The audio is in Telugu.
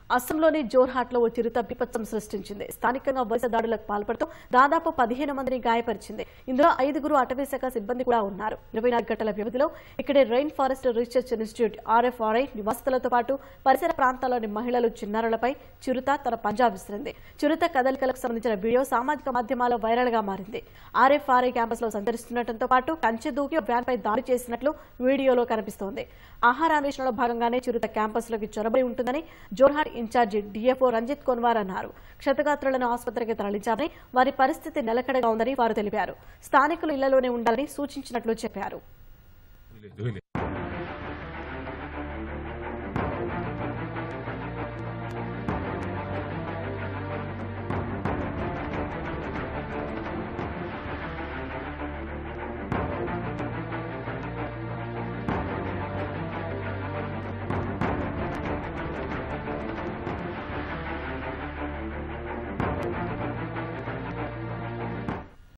అస్సాంలోని జోర్హాట్లో ఓ చిరుత బిపత్సం సృష్టించింది స్థానికంగా వరుస దాడులకు పాల్పడుతూ దాదాపు పదిహేను మందిని గాయపరిచింది ఇందులో ఐదుగురు అటవీశాఖ సిబ్బంది కూడా ఉన్నారు ఇరవై నాలుగు గంటల వ్యవధిలో ఇక్కడే rain forest research institute RFRI నివాసితులతో పాటు పరిసర ప్రాంతాల్లోని మహిళలు చిన్నారులపై చిరుత తన పంజా విసిరింది చిరుత కదలికలకు సంబంధించిన వీడియో సామాజిక మాధ్యమాల్లో వైరల్ గా మారింది ఆర్ఎఫ్ఆర్ఐ క్యాంపస్ లో సంచరిస్తుండటంతో పాటు కంచె దూకి వ్యాన్ పై దాడి చేసినట్లు వీడియోలో కనిపిస్తోంది ఆహార అన్వేషణలో భాగంగానే చిరుత క్యాంపస్ లోకి చొరబడి ఉంటుందని జోర్హాట్ ఇన్ఛార్జి డిఎఫ్ఓ రంజిత్ కొన్వార్ అన్నారు క్షతగాత్రులను ఆసుపత్రికి తరలించారని వారి పరిస్థితి నిలకడగా ఉందని వారు తెలిపారు స్థానికులు ఇళ్లలోనే ఉండాలని సూచించినట్లు చెప్పారు